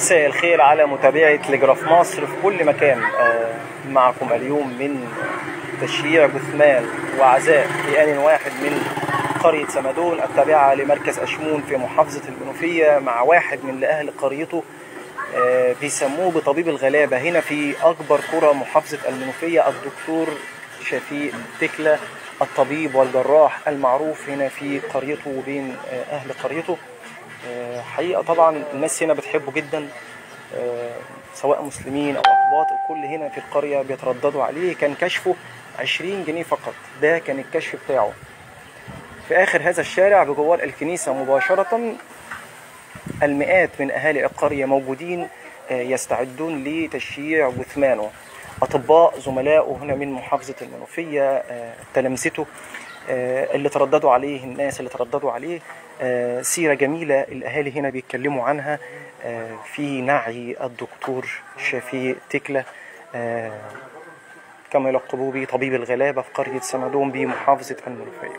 مساء الخير على متابعي تلجراف مصر في كل مكان آه، معكم اليوم من تشييع جثمان وعزاء في آن واحد من قرية سمدون التابعة لمركز أشمون في محافظة المنوفية مع واحد من أهل قريته آه، بيسموه بطبيب الغلابة هنا في أكبر قرى محافظة المنوفية الدكتور شفيق تكلة الطبيب والجراح المعروف هنا في قريته وبين آه، أهل قريته آه، حقيقة طبعا الناس هنا بتحبه جدا آه، سواء مسلمين أو أقباط الكل هنا في القرية بيترددوا عليه كان كشفه 20 جنيه فقط ده كان الكشف بتاعه في آخر هذا الشارع بجوار الكنيسة مباشرة المئات من أهالي القرية موجودين آه، يستعدون لتشييع جثمانه أطباء زملائه هنا من محافظة المنوفية آه، تلامذته آه، اللي ترددوا عليه الناس اللي ترددوا عليه آه، سيرة جميلة الأهالي هنا بيتكلموا عنها آه، في نعي الدكتور شفيق تكلة آه، كما يلقبوه به طبيب الغلابة في قرية سمدون بمحافظة المنوفية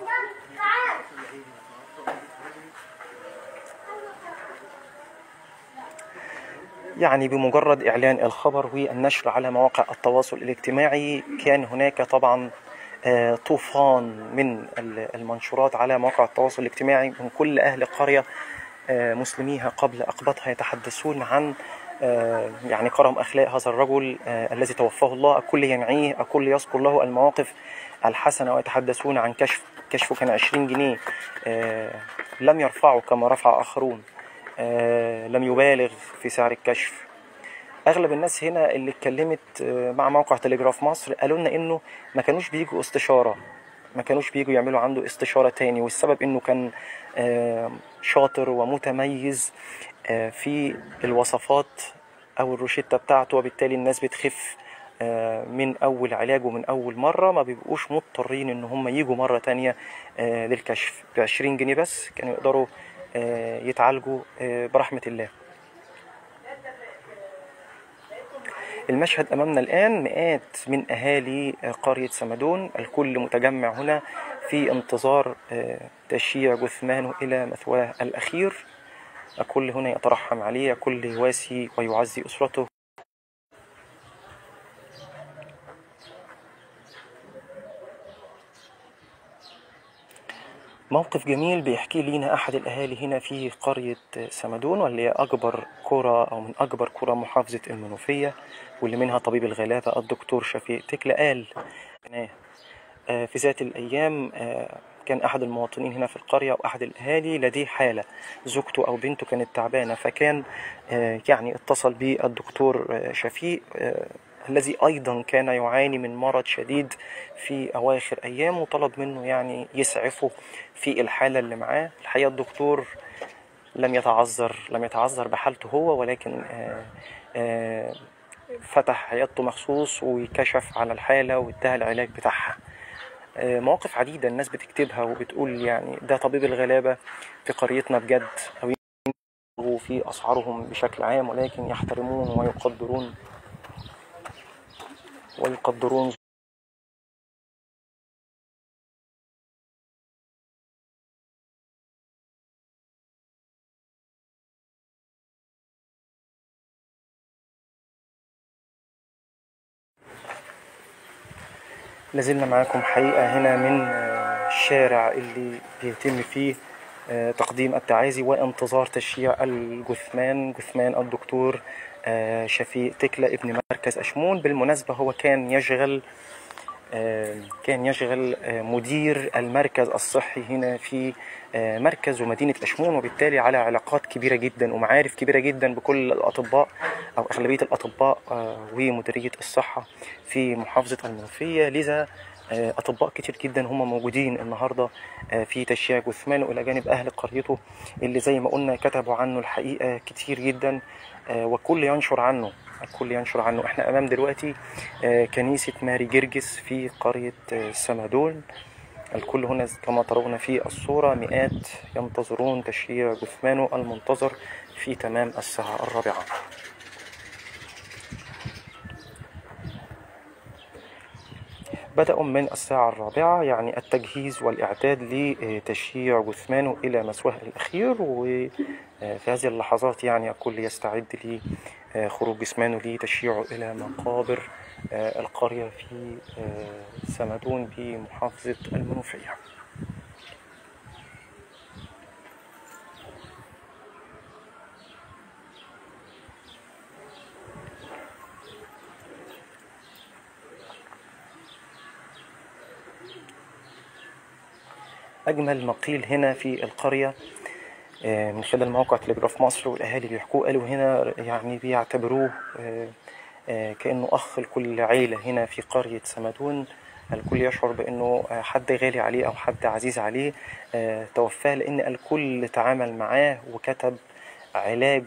يعني بمجرد إعلان الخبر والنشر على مواقع التواصل الاجتماعي كان هناك طبعا آه، طوفان من ال- المنشورات على مواقع التواصل الاجتماعي من كل أهل القرية آه، مسلميها قبل أقباطها يتحدثون عن آه، يعني كرم أخلاق هذا الرجل آه، الذي توفاه الله الكل ينعيه الكل يذكر له المواقف الحسنة ويتحدثون عن كشف كشفه كان 20 جنيه آه، لم يرفعه كما رفع آخرون آه، لم يبالغ في سعر الكشف اغلب الناس هنا اللي اتكلمت آه، مع موقع تلجراف مصر قالوا لنا انه ما كانوش بيجوا استشاره ما كانوش بيجوا يعملوا عنده استشاره تاني والسبب انه كان آه، شاطر ومتميز آه، في الوصفات او الروشته بتاعته وبالتالي الناس بتخف آه، من اول علاج ومن اول مره ما بيبقوش مضطرين ان هم يجوا مره تانية آه، للكشف ب 20 جنيه بس كانوا يقدروا آه، يتعالجوا آه، برحمه الله المشهد أمامنا الآن مئات من أهالي قرية سمدون الكل متجمع هنا في انتظار آه، تشييع جثمانه إلى مثواه الأخير الكل هنا يترحم عليه الكل يواسي ويعزي أسرته موقف جميل بيحكي لينا أحد الأهالي هنا في قرية سمدون واللي هي أكبر قرى أو من أكبر قرى محافظة المنوفية واللي منها طبيب الغلابة الدكتور شفيق تكلة قال آه، في ذات الأيام آه، كان أحد المواطنين هنا في القرية وأحد الأهالي لديه حالة زوجته أو بنته كانت تعبانة فكان آه، يعني اتصل بالدكتور آه، شفيق آه، الذي أيضا كان يعاني من مرض شديد في أواخر أيامه وطلب منه يعني يسعفه في الحالة اللي معاه الحقيقة الدكتور لم يتعذر لم يتعذر بحالته هو ولكن آه، آه، فتح عيادته مخصوص وكشف على الحالة واداها العلاج بتاعها آه، مواقف عديدة الناس بتكتبها وبتقول يعني ده طبيب الغلابة في قريتنا بجد أو ينبغوا في أسعارهم بشكل عام ولكن يحترمون ويقدرون ويقدرون لازلنا معاكم حقيقة هنا من آه، الشارع اللي بيتم فيه آه، تقديم التعازي وانتظار تشييع الجثمان جثمان الدكتور آه، شفيق تكلة ابن مركز أشمون بالمناسبة هو كان يشغل آه، كان يشغل آه، مدير المركز الصحي هنا في آه، مركز ومدينة أشمون وبالتالي على علاقات كبيرة جدا ومعارف كبيرة جدا بكل الأطباء أو أغلبية الأطباء آه، ومديرية الصحة في محافظة المنوفية لذا آه، أطباء كتير جدا هم موجودين النهاردة آه، في تشييع جثمانه إلى جانب أهل قريته اللي زي ما قلنا كتبوا عنه الحقيقة كتير جدا آه، والكل ينشر عنه الكل ينشر عنه احنا أمام دلوقتي آه، كنيسة ماري جرجس في قرية آه، سمدون الكل هنا كما ترون في الصورة مئات ينتظرون تشييع جثمانه المنتظر في تمام الساعة الرابعة بدأوا من الساعة الرابعة يعني التجهيز والإعداد لتشييع جثمانه إلى مثواه الأخير وفي هذه اللحظات يعني الكل يستعد لخروج جثمانه لتشييعه إلى مقابر القرية في سمدون بمحافظة المنوفية أجمل ما قيل هنا في القرية من خلال موقع تلجراف مصر والأهالي بيحكوه قالوا هنا يعني بيعتبروه كأنه أخ لكل عيلة هنا في قرية سمدون الكل يشعر بأنه حد غالي عليه أو حد عزيز عليه توفاه لأن الكل تعامل معاه وكتب علاج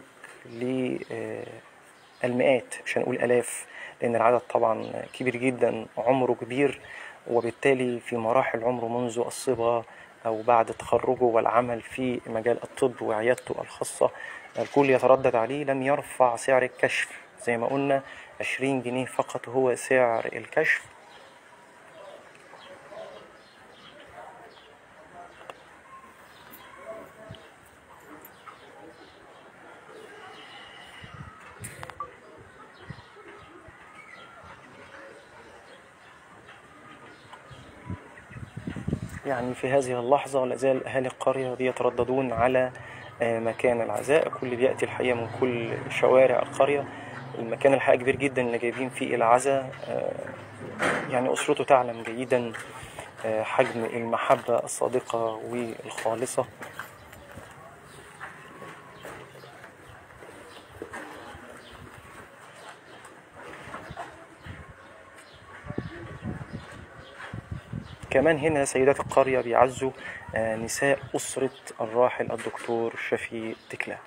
للمئات مش هنقول آلاف لأن العدد طبعا كبير جدا عمره كبير وبالتالي في مراحل عمره منذ الصبا أو بعد تخرجه والعمل في مجال الطب وعيادته الخاصة الكل يتردد عليه لم يرفع سعر الكشف زي ما قلنا عشرين جنيه فقط هو سعر الكشف يعني في هذه اللحظة لازال أهالي القرية بيترددون على مكان العزاء الكل بيأتي الحقيقة من كل شوارع القرية المكان الحقيقة كبير جدا اللي جايبين فيه العزاء يعني أسرته تعلم جيدا حجم المحبة الصادقة والخالصة كمان هنا سيدات القرية بيعزوا نساء أسرة الراحل الدكتور شفيق دكلا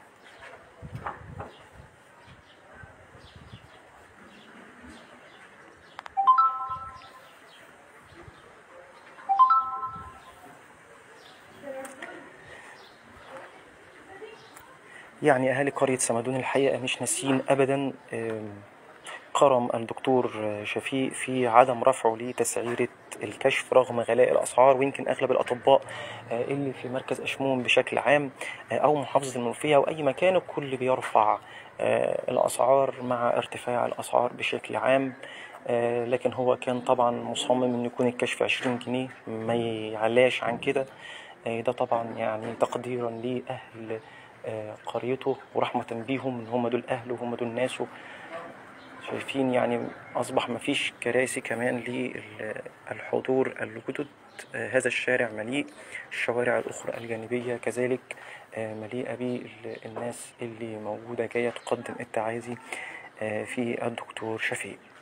يعني أهالي قرية سمدون الحقيقة مش ناسيين أبدا كرم الدكتور شفيق في عدم رفعه لتسعيرة الكشف رغم غلاء الأسعار ويمكن أغلب الأطباء اللي في مركز أشمون بشكل عام أو محافظة المنوفية أو أي مكان الكل بيرفع الأسعار مع ارتفاع الأسعار بشكل عام لكن هو كان طبعا مصمم إن يكون الكشف عشرين جنيه ما يعلاش عن كده ده طبعا يعني تقديرا لأهل قريته ورحمة بيهم إن هم دول أهله وهم دول ناسه شايفين يعني أصبح مفيش كراسي كمان للحضور الجدد هذا الشارع مليء الشوارع الأخرى الجانبية كذلك مليئة بالناس اللي موجودة جاية تقدم التعازي في الدكتور شفيق